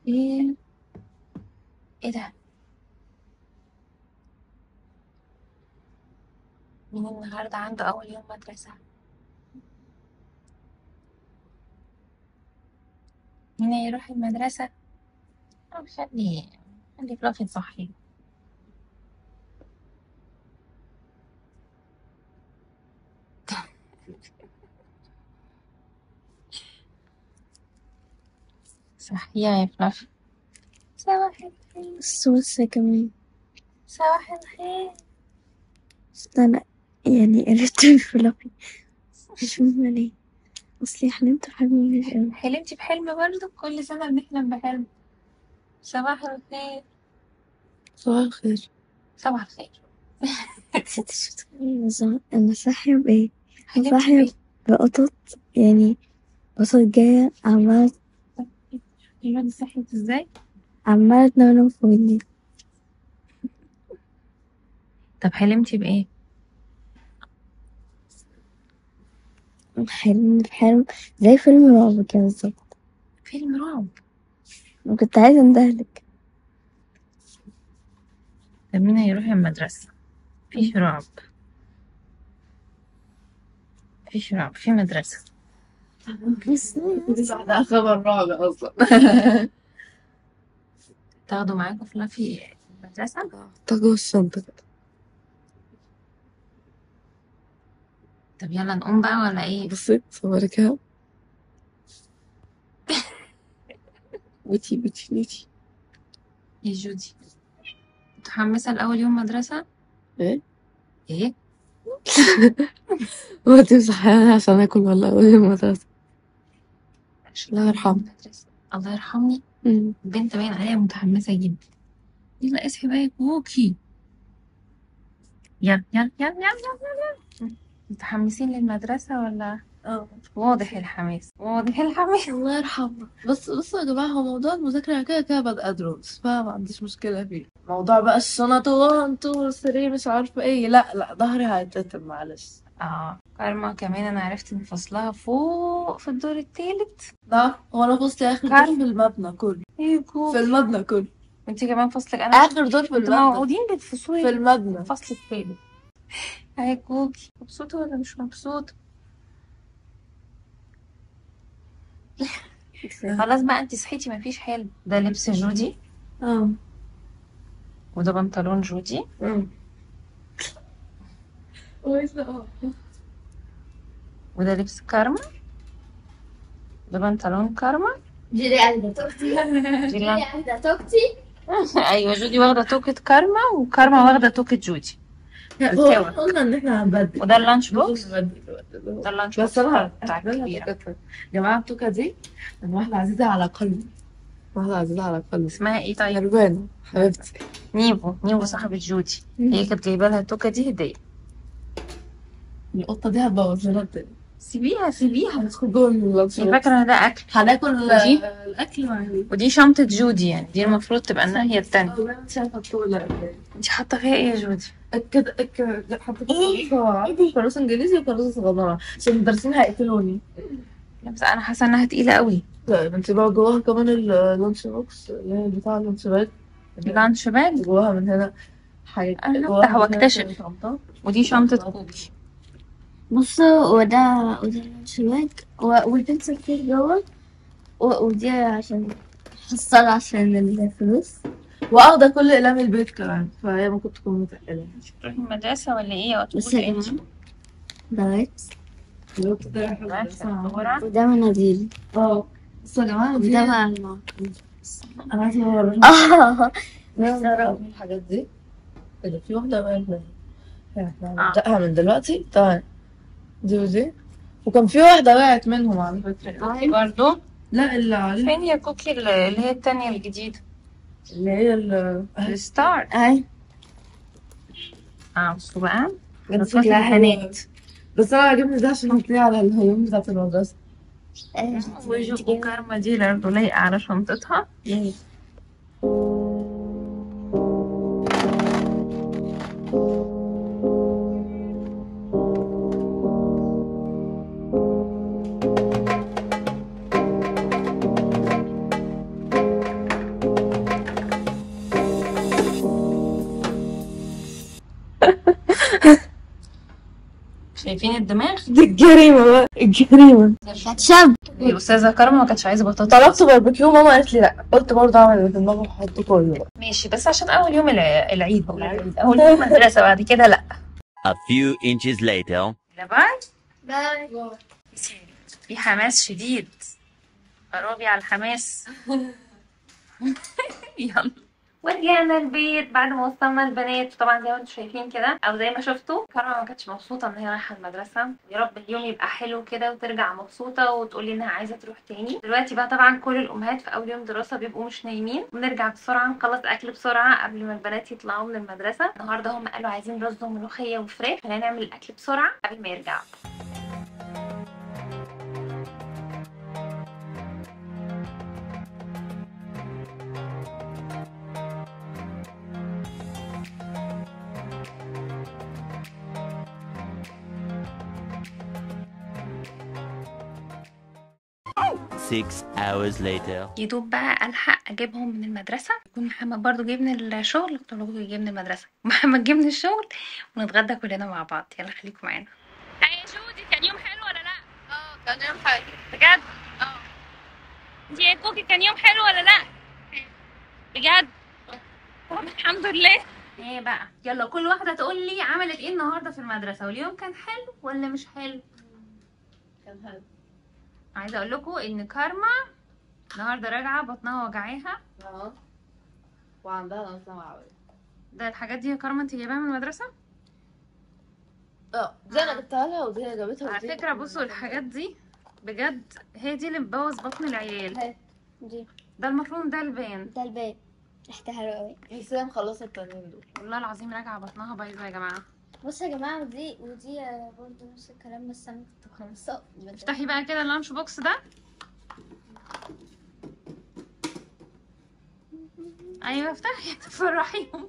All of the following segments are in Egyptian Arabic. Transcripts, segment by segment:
ايه ايه ده مين النهارده عنده اول يوم مدرسة مين هيروح المدرسة أو خلي خلي فلافي تصحي صحيها يا فلافي صباح الخير السوسة كمان صباح الخير استنى يعني قريت الفلافي مش فاهمة ليه أصلي حلمت حلم وحش أوي حلمتي بحلم برضه كل سنة بنحلم بحلم صباح الخير صباح الخير صباح الخير نسيت شو تقولي بالظبط أنا صاحية بإيه؟ حلمتي صاحية بإيه؟ بقطط يعني قطط جاية عمالة الواد صحيت ازاي؟ عمالة تنونو في ودني طب حلمتي بإيه؟ حلمت بحلم زي فيلم رعب كده بالظبط فيلم رعب وكنت عايزة أندهلك طب مين هيروح المدرسة؟ مفيش رعب مفيش رعب في مدرسة بس دي ده خبر رعب اصلا تاخدوا معاكم فلافي المدرسة؟ تاخدوا الشنطة كده طب يلا نقوم بقى ولا ايه؟ بصي صورك اهو بوتي بوتي بوتي يا جودي متحمسة لأول يوم مدرسة؟ ايه ايه؟ هو انت مصحياني عشان اكل ولا اقول المدرسة الله يرحمه المدرسة الله يرحمني أمم. البنت باين عليها متحمسة جدا يلا اصحي بقى يا كوكي يلا يلا يلا يلا يلا يلا متحمسين للمدرسة ولا اه واضح الحماس واضح الحماس الله يرحمه بس بصوا يا جماعة هو موضوع المذاكرة أنا كده كده بادئة دروس فما عنديش مشكلة فيه موضوع بقى الشنط وان تو ثري مش عارفة ايه لا لا ظهري هيتقطم معلش اه كارما كمان انا عرفت ان فصلها فوق في الدور التالت لا هو انا فصلي آخر دور كارم. في المبنى كله ايه في كوكي المبنى كله انتي كمان فصلك انا آخر دور في انتوا المبنى موعودين بالفصول في المبنى الفصل التالت هاي كوكي مبسوطة ولا مش مبسوطة؟ خلاص بقى انتي صحيتي مفيش حلم ده لبس جودي اه وده بنطلون جودي أمم. كويس اه وده لبس كارما ده بنطلون كارما جيلي عندها توكتي دي جيلي اللان- عندها توكتي ايوه جودي واخدة توكة كارما وكارما واخدة توكة جودي هو احنا قلنا ان احنا هنبدل وده اللانش بوكس هنبدل دلوقتي. ده اللانش بس بوكس انا بتاع هعملها الكبيرة توكة. يا جماعة التوكة دي من واحدة عزيزة على قلبي واحدة عزيزة على قلبي اسمها ايه طيب؟ غربانة حبيبتي نيفو نيفو صاحبة جودي هي كانت جايبة لها التوكة دي هدية القطة دي هتبوظ لنا الدنيا سيبيها سيبيها هندخل جوه اللانش هي بوكس. فاكرة ان ده اكل هناكل ودي؟ آه، الاكل مع ال- ودي شنطة جودي يعني دي المفروض تبقى الناحية التانية أولاً شايفة الطولة انت حاطة فيها ايه يا جودي؟ كده كده حطيت كراسة كراسة انجليزي وكراسة صغننة عشان المدرسين هيقتلوني لا بس انا حاسة انها تقيلة قوي لا انت بقى جواها كمان اللانش بوكس اللي هي بتاع اللانش باج لانش باج جواها من هنا حاجة أنا جواها هفتح من هنا واكتشف. شنطة. ودي شنطة كوكي بصوا وده وده الشباك و- والبنسل كتير جوه و- ودي عشان حصل عشان الفلوس واخدة كل اقلام البيت كمان فهي ممكن تكون متقلة تروحي المدرسة ولا ايه بس يا جماعة دوت لو كده رايحة المدرسة. وده مناديل اه بس يا جماعة في وده بقى المعقول انا عايزة اوريكم اه الحاجات دي ايه ده في واحدة بقى هنا. احنا آه. هنبدأها من دلوقتي طيب دي ودي وكان في واحدة وقعت منهم على فكرة برضو لا اللي عليه فين هي كوكي اللي اللي هي التانية الجديدة اللي هي ال الستار اي اه بصوا بقى بس بتفصل شكلها حلو هنات بس انا عاجبني ده عشان احطيه على الهدوم بتاعت المدرسة وجو كارما دي برضه لايقة على شنطتها شايفين الدماغ دي الجريمة بقى الجريمة كاتشب الأستاذة كرمة ما كانتش عايزة بطاطا طلبت باربيكيو ماما قالت لي لا قلت برضه أعمل اللي في دماغي وأحط كله بقى ماشي بس عشان اول يوم الع- العيد هو العيد اول يوم المدرسه بعد كده لا A few inches later. لا باي باي في حماس شديد برافي على الحماس يلا ورجعنا البيت بعد ما وصلنا البنات طبعا زي ما انتم شايفين كده او زي ما شفتوا كارما ما كانتش مبسوطه ان هي رايحه المدرسه يا رب اليوم يبقى حلو كده وترجع مبسوطه وتقول لي انها عايزه تروح تاني دلوقتي بقى طبعا كل الامهات في اول يوم دراسه بيبقوا مش نايمين بنرجع بسرعه نخلص اكل بسرعه قبل ما البنات يطلعوا من المدرسه النهارده هم قالوا عايزين رز وملوخيه وفراخ خلينا نعمل الاكل بسرعه قبل ما يرجعوا Six hours later. يدوب بقى الحق اجيبهم من المدرسه يكون محمد برضو جه من الشغل قلت له جه من المدرسه محمد جه من الشغل ونتغدى كلنا مع بعض يلا خليكم معانا يا جودي كان يوم حلو ولا لا اه كان يوم حلو بجد اه انت يا كوكي كان يوم حلو ولا لا بجد طب الحمد لله ايه بقى يلا كل واحده تقول لي عملت ايه النهارده في المدرسه واليوم كان حلو ولا مش حلو كان حلو عايزه اقول لكم ان كارما النهارده راجعه بطنها وجعاها اه وعندها نظام عوي ده الحاجات دي يا كارما انت جايباها من المدرسه اه دي أنا جبتها لها ودي أنا جابتها على ودي فكرة بصوا الحاجات دي بجد هي دي اللي بتبوظ بطن العيال هات دي ده المفروض ده البان ده الباب ريحتها حلوة قوي هي مخلصة التانيين دول والله العظيم راجعة بطنها بايظة يا جماعة بصوا يا جماعة ودي ودي آه، برضه نفس الكلام بس أنا كنت مخلصة افتحي بقى كده اللانش بوكس ده ايوه افتحي تفرحيهم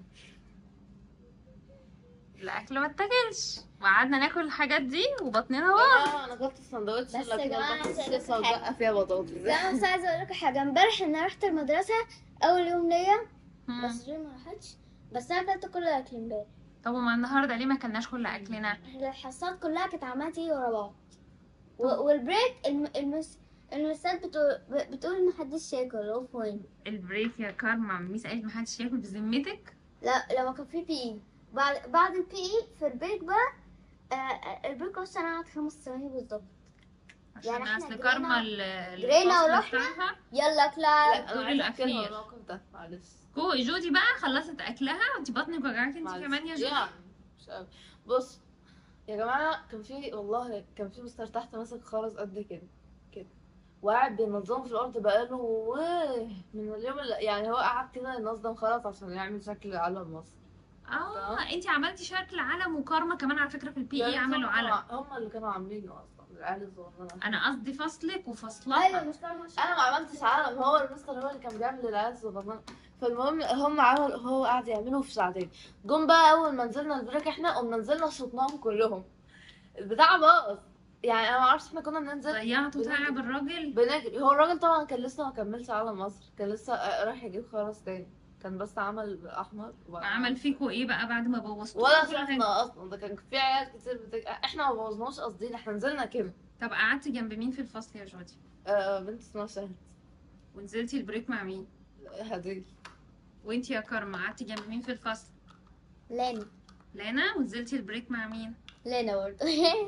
الاكل ما اتاكلش وقعدنا ناكل الحاجات دي وبطننا باظ اه انا جبت السندوتش بس يا لكن جماعة البطاطس عايزة أقول لسه لكم حاجة. وبقى فيها بطاطس لا بس عايزة أقول لكم حاجة امبارح إن أنا رحت المدرسة أول يوم ليا مم. بس جوي ما راحتش بس أنا أكلت كل الأكل امبارح طب وما النهارده ليه ما كلناش كل اكلنا الحصات كلها كانت عمالة تيجي ورا بعض و- والبريك الم... المس... المسات بتقول بتقول محدش ياكل اوف وين البريك يا كارما ميس قالت محدش ياكل بذمتك لا لما كان في بي اي بعد بعد البي اي في البريك بقى آه، آه، البريك اصلا قعد خمس ثواني بالظبط عشان يعني إحنا اصل جرينا- كارما ال- جرينا الفصل ورحنا. بتاعها يلا كلاب لا دول انا عايزه احكي لها الأخير. الموقف ده معلش كو جودي بقى خلصت اكلها وانت بطنك وجعاكي انت معلش. كمان يا جودي يعني مش قوي بص يا جماعه كان في والله كان في مستر تحت ماسك خرز قد كده كده وقاعد بينظمه في الارض بقاله واه من اليوم اللي يعني هو قعد كده ينظم خرز عشان يعمل شكل علم مصر اه انت عملتي شكل علم وكارما كمان على فكره في البي اي يعني عملوا هم- علم هم اللي كانوا عاملينه اصلا العيال الصغيره انا قصدي فصلك ايوه وفصلها مش فاهمة انا ما عملتش علم هو المستر هو اللي كان بيعمل العيال الصغيره فالمهم هم عمل هو قعد يعملوا في ساعتين جم بقى اول ما نزلنا البريك احنا قمنا نزلنا شطناهم كلهم البتاع باظ يعني انا ما اعرفش احنا كنا بننزل ضيعتوا بنجري. تعب الراجل بنجري هو الراجل طبعا كان لسه ما كملش على مصر كان لسه رايح يجيب خرز تاني كان بس عمل احمر وبقى- عمل فيكوا ايه بقى بعد ما بوظتوا ولا كل حاجة؟ شفنا اصلا ده كان في عيال كتير بتج... احنا ما بوظناش قصدين احنا نزلنا كده طب قعدتي جنب مين في الفصل يا جودي آه بنت اسمها شهد ونزلتي البريك مع مين هديل وانت يا كارما قعدتي جنب مين في الفصل لانا لانا ونزلتي البريك مع مين لانا برضه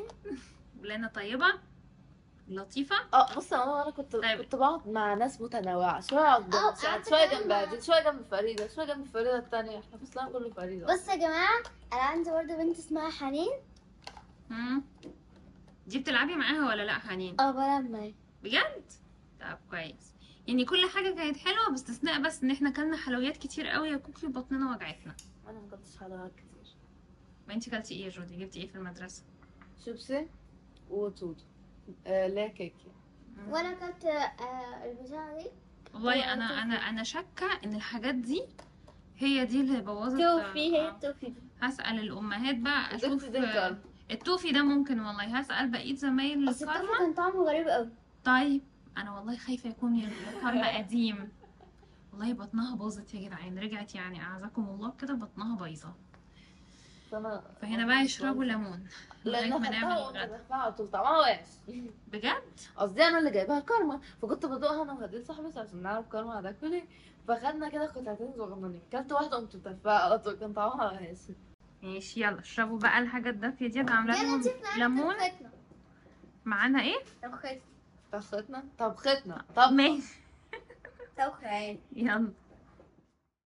لانا طيبه لطيفه اه بص هو انا كنت طيب. كنت بقعد مع ناس متنوعه شويه اقعد جنب اه، سعد قعدت شويه كمان جنب مع- عادل شويه جنب فريده شويه جنب فريده التانية احنا فصلنا كله فريده بص يا جماعة أنا عندي برضه بنت اسمها حنين مم. دي بتلعبي معاها ولا لا حنين اه بلعب معاها بجد طب كويس يعني كل حاجه كانت حلوه باستثناء بس ان احنا كلنا حلويات كتير قوي يا كوكي وبطننا وجعتنا انا ما كنتش حلويات كتير ما انت كلتي ايه يا جودي جبتي ايه في المدرسه شيبسي وتوتو آه لا كيك يعني. وأنا كنت آه، البتاعة دي والله انا انا انا شاكه ان الحاجات دي هي دي اللي بوظت توفي هي آه. التوفي دي هسأل الأمهات بقى أشوف الزفت ده كان التوفي ده ممكن والله هسأل بقية زمايل بس التوفي الكارما كان طعمه غريب قوي طيب أنا والله خايفة يكون يا كارما قديم والله بطنها باظت يا جدعان رجعت يعني أعزكم الله كده بطنها بايظة بس انا فهنا بقى يشربوا ليمون لان لغاية ما خدتها نعمل وقمت الغدا دافعة على طول طعمها وحش بجد قصدي انا اللي جايباها كارما فكنت بدوقها انا وهديت صاحبتي عشان نعرف كارما هتاكل ايه فخدنا كده قطعتين صغننين كلت واحده قمت متفقه على طول كان طعمها وحش ماشي يلا اشربوا بقى الحاجة الدافية دي انا عاملة لهم ليمون طبختنا معانا ايه طبختنا طبختنا طبختنا طب ماشي طبخة يلا